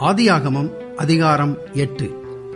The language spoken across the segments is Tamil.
ஆதியாகமம் அதிகாரம் எட்டு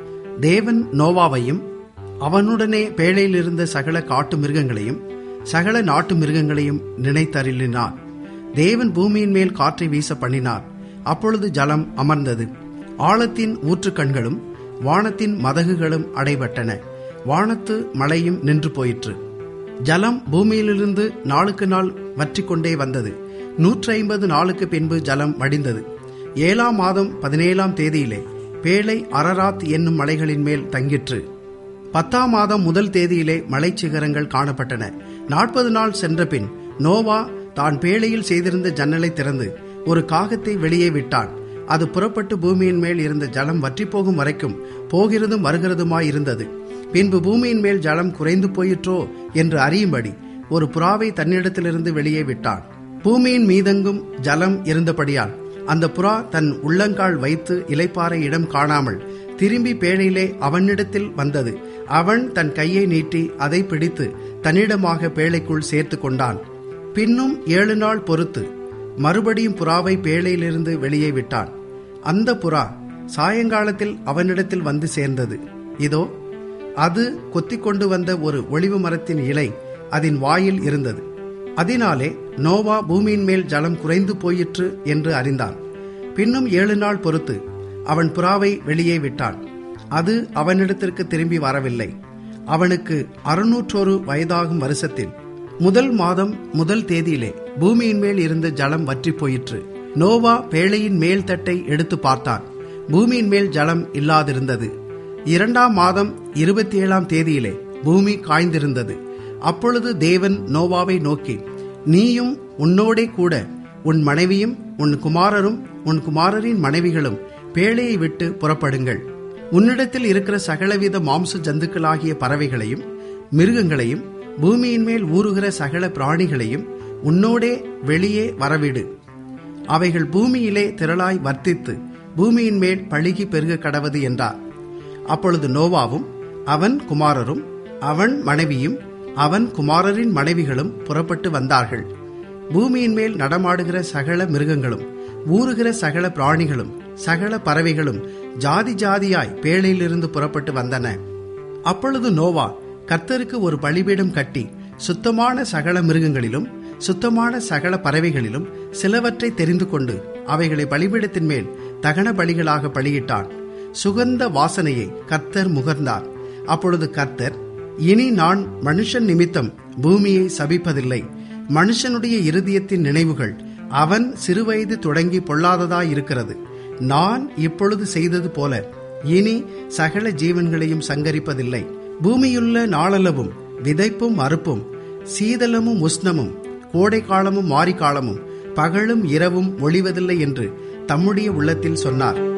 தேவன் நோவாவையும் அவனுடனே பேழையிலிருந்த சகல காட்டு மிருகங்களையும் சகல நாட்டு மிருகங்களையும் நினைத்தருளினார் தேவன் பூமியின் மேல் காற்றை வீச பண்ணினார் அப்பொழுது ஜலம் அமர்ந்தது ஆழத்தின் ஊற்றுக்கண்களும் வானத்தின் மதகுகளும் அடைபட்டன வானத்து மழையும் நின்று போயிற்று ஜலம் பூமியிலிருந்து நாளுக்கு நாள் வற்றிக்கொண்டே வந்தது நூற்றி ஐம்பது நாளுக்கு பின்பு ஜலம் வடிந்தது ஏழாம் மாதம் பதினேழாம் தேதியிலே பேழை அரராத் என்னும் மலைகளின் மேல் தங்கிற்று பத்தாம் மாதம் முதல் தேதியிலே மலைச்சிகரங்கள் காணப்பட்டன நாற்பது நாள் சென்ற பின் நோவா தான் பேழையில் செய்திருந்த ஜன்னலை திறந்து ஒரு காகத்தை வெளியே விட்டான் அது புறப்பட்டு பூமியின் மேல் இருந்த ஜலம் வற்றிப்போகும் வரைக்கும் போகிறதும் வருகிறதுமாய் இருந்தது பின்பு பூமியின் மேல் ஜலம் குறைந்து போயிற்றோ என்று அறியும்படி ஒரு புறாவை தன்னிடத்திலிருந்து வெளியே விட்டான் பூமியின் மீதெங்கும் ஜலம் இருந்தபடியால் அந்த புறா தன் உள்ளங்கால் வைத்து இலைப்பாறை இடம் காணாமல் திரும்பி பேழையிலே அவனிடத்தில் வந்தது அவன் தன் கையை நீட்டி அதை பிடித்து தன்னிடமாக பேழைக்குள் சேர்த்து கொண்டான் பின்னும் ஏழு நாள் பொறுத்து மறுபடியும் புறாவை பேழையிலிருந்து வெளியே விட்டான் அந்த புறா சாயங்காலத்தில் அவனிடத்தில் வந்து சேர்ந்தது இதோ அது கொத்திக் கொண்டு வந்த ஒரு ஒளிவு மரத்தின் இலை அதன் வாயில் இருந்தது அதனாலே நோவா பூமியின் மேல் ஜலம் குறைந்து போயிற்று என்று அறிந்தான் பின்னும் ஏழு நாள் பொறுத்து அவன் புறாவை வெளியே விட்டான் அது அவனிடத்திற்கு திரும்பி வரவில்லை அவனுக்கு அறுநூற்றொரு வயதாகும் வருஷத்தில் முதல் மாதம் முதல் தேதியிலே பூமியின் மேல் இருந்த ஜலம் வற்றி போயிற்று நோவா பேழையின் மேல் தட்டை எடுத்து பார்த்தான் பூமியின் மேல் ஜலம் இல்லாதிருந்தது இரண்டாம் மாதம் இருபத்தி ஏழாம் தேதியிலே பூமி காய்ந்திருந்தது அப்பொழுது தேவன் நோவாவை நோக்கி நீயும் உன்னோடே கூட உன் மனைவியும் உன் குமாரரும் உன் குமாரரின் மனைவிகளும் பேழையை விட்டு புறப்படுங்கள் உன்னிடத்தில் இருக்கிற சகலவித மாம்ச ஜந்துக்களாகிய பறவைகளையும் மிருகங்களையும் பூமியின் மேல் ஊறுகிற சகல பிராணிகளையும் உன்னோடே வெளியே வரவிடு அவைகள் பூமியிலே திரளாய் வர்த்தித்து பூமியின் மேல் பழுகி பெருக கடவது என்றார் அப்பொழுது நோவாவும் அவன் குமாரரும் அவன் மனைவியும் அவன் குமாரரின் மனைவிகளும் புறப்பட்டு வந்தார்கள் பூமியின் மேல் நடமாடுகிற சகல மிருகங்களும் ஊறுகிற சகல பிராணிகளும் சகல பறவைகளும் ஜாதி ஜாதியாய் பேழையிலிருந்து புறப்பட்டு வந்தன அப்பொழுது நோவா கர்த்தருக்கு ஒரு பலிபீடம் கட்டி சுத்தமான சகல மிருகங்களிலும் சுத்தமான சகல பறவைகளிலும் சிலவற்றை தெரிந்து கொண்டு அவைகளை பலிபீடத்தின் மேல் தகன பலிகளாக பலியிட்டான் சுகந்த வாசனையை கர்த்தர் முகர்ந்தார் அப்பொழுது கர்த்தர் இனி நான் மனுஷன் நிமித்தம் பூமியை சபிப்பதில்லை மனுஷனுடைய இருதயத்தின் நினைவுகள் அவன் சிறுவயது தொடங்கி பொல்லாததாயிருக்கிறது நான் இப்பொழுது செய்தது போல இனி சகல ஜீவன்களையும் சங்கரிப்பதில்லை பூமியுள்ள நாளளவும் விதைப்பும் அறுப்பும் சீதளமும் உஷ்ணமும் கோடை காலமும் மாரி காலமும் பகலும் இரவும் ஒளிவதில்லை என்று தம்முடைய உள்ளத்தில் சொன்னார்